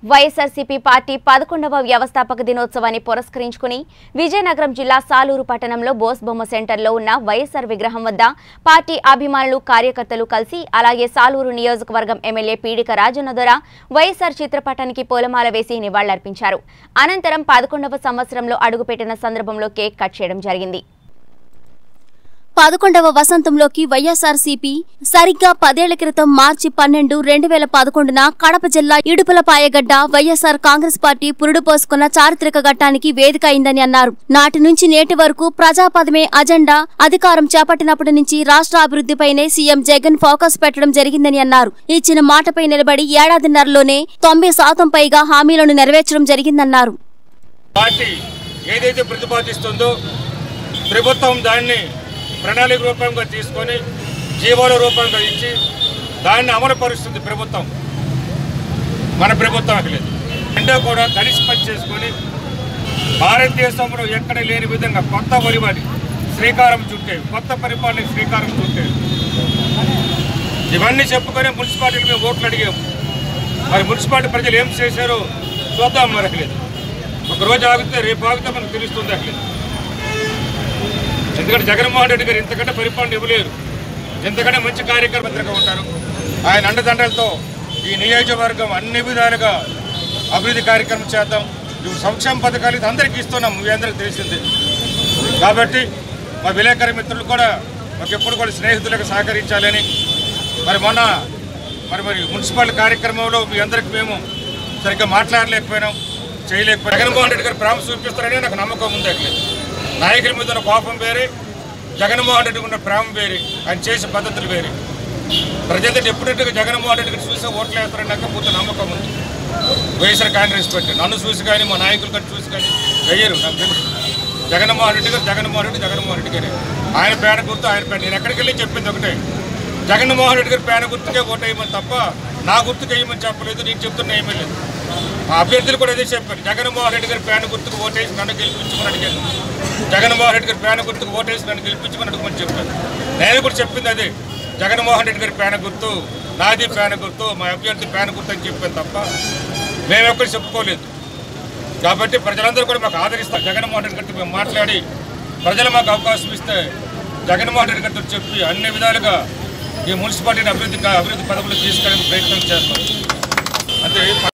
YSRCP party పదకొండవ వ్యవస్థాపక దినోత్సవాన్ని పురస్కరించుకుని విజయనగరం జిల్లా సాలూరు పట్టణంలో బోస్ బొమ్మ సెంటర్లో ఉన్న వైఎస్ఆర్ విగ్రహం వద్ద పార్టీ అభిమానులు కార్యకర్తలు కలిసి అలాగే సాలూరు నియోజకవర్గం ఎమ్మెల్యే పీడిక రాజన్న దొర వైఎస్ఆర్ చిత్రపటానికి పూలమాల వేసి నివాళులర్పించారు అనంతరం పదకొండవ సంవత్సరంలో అడుగుపెట్టిన సందర్భంలో కేక్ కట్ చేయడం జరిగింది పదకొండవ వసంతంలోకి వైఎస్ఆర్సీపీ సరిగ్గా పదేళ్ల క్రితం మార్చి పన్నెండు రెండు వేల పదకొండున కడప జిల్లా ఇడుపులపాయగడ్డ వైఎస్ఆర్ కాంగ్రెస్ పార్టీ పురుడు పోసుకున్న చారిత్రక ఘట్టానికి వేదిక అయిందని అన్నారు నాటి నుంచి నేటి వరకు ప్రజాపదమే అజెండా అధికారం చేపట్టినప్పటి నుంచి రాష్ట్ర అభివృద్ధిపైనే సీఎం జగన్ ఫోకస్ పెట్టడం జరిగిందని అన్నారు ఇచ్చిన మాటపై నిలబడి ఏడాదిన్నరలోనే తొంభై శాతం పైగా హామీలను నెరవేర్చడం జరిగిందన్నారు పార్టీ ఏదైతే ప్రతిపాదిస్తుందో ప్రభుత్వం దాన్ని ప్రణాళిక రూపంగా తీసుకొని జీవోల రూపంగా ఇచ్చి దాన్ని అమలుపరుస్తుంది ప్రభుత్వం మన ప్రభుత్వం లేదు రెండో కూడా కలిసి పని చేసుకొని భారతదేశంలో ఎక్కడ లేని విధంగా కొత్త వరివాడి శ్రీకారం చుట్టే కొత్త పరిపాలన శ్రీకారం చుట్టే ఇవన్నీ చెప్పుకొని మున్సిపాలిటీలు మేము ఓట్లు అడిగాము మరి మున్సిపాలిటీ ప్రజలు ఏం చేశారో చూద్దాం మరి లేదు ఒక రోజు ఆగితే రేపు ఆగితే మనకు తెలుస్తుంది అట్లేదు ఎందుకంటే జగన్మోహన్ రెడ్డి గారు ఇంతకంటే పరిపాలన ఇవ్వలేరు ఇంతకంటే మంచి కార్యకర్తగా ఉంటారు ఆయన అండదండలతో ఈ నియోజకవర్గం అన్ని విధాలుగా అభివృద్ధి కార్యక్రమం చేద్దాం ఇవి సంక్షేమ పథకాలు ఇది అందరికీ ఇస్తున్నాం మీ అందరికీ తెలిసింది కాబట్టి మా విలేకరి మిత్రులు కూడా మాకు ఎప్పుడు కూడా స్నేహితులకు సహకరించాలని మరి మొన్న మరి మరి మున్సిపల్ కార్యక్రమంలో మీ అందరికి మేము సరిగ్గా మాట్లాడలేకపోయినాం చేయలేకపోయినాం జగన్మోహన్ రెడ్డి గారు ప్రేమ చూపిస్తారని నాకు నమ్మకం ఉంది అట్లే నాయకుల మీద ఉన్న కోపం వేరే జగన్మోహన్ రెడ్డి ఉన్న ప్రేమ వేరే ఆయన చేసే పద్ధతులు వేరే ప్రజలు ఎప్పుడైతే జగన్మోహన్ రెడ్డి గారు చూసి ఓట్లు వేస్తారని నాకు పూర్తి నమ్మకం ఉంది వైఎస్ఆర్ కాంగ్రెస్ పార్టీ నన్ను చూసి కానీ మా నాయకులు కానీ చూసి కానీ వెయ్యరు నాకు తెలుసు జగన్మోహన్ రెడ్డి గారు జగన్మోహన్ రెడ్డి జగన్మోహన్ రెడ్డి గారే ఆయన పేడ గుర్తు ఆయన పేడ నేను ఎక్కడికి వెళ్ళి చెప్పింది ఒకటే జగన్మోహన్ రెడ్డి గారి పేడ గుర్తుకే ఓటేయమని తప్ప నా గుర్తుకు వేయమని చెప్పలేదు నేను చెప్తున్నా ఏమీ లేదు ఆ అభ్యర్థులు కూడా అదే చెప్పారు జగన్మోహన్ రెడ్డి గారి పేన గుర్తుకు ఓటేసి నన్ను గెలిపించమని అడిగాను జగన్మోహన్ రెడ్డి గారి పేన గుర్తుకు ఓటేసి నన్ను గెలిపించమని అడగమని చెప్పాను నేను కూడా చెప్పింది అదే జగన్మోహన్ రెడ్డి గారి పేన గుర్తు నాది పేన గుర్తు మా అభ్యర్థి పేన గుర్తు అని చెప్పాను తప్ప మేము ఎక్కడ చెప్పుకోలేదు కాబట్టి ప్రజలందరూ కూడా మాకు ఆదరిస్తారు జగన్మోహన్ రెడ్డి గారితో మేము మాట్లాడి ప్రజలు మాకు అవకాశం ఇస్తే జగన్మోహన్ రెడ్డి గారితో చెప్పి అన్ని విధాలుగా ఈ మున్సిపాలిటీని అభివృద్ధి అభివృద్ధి పదవులు తీసుకెళ్ళడానికి ప్రయత్నం చేస్తాం అంటే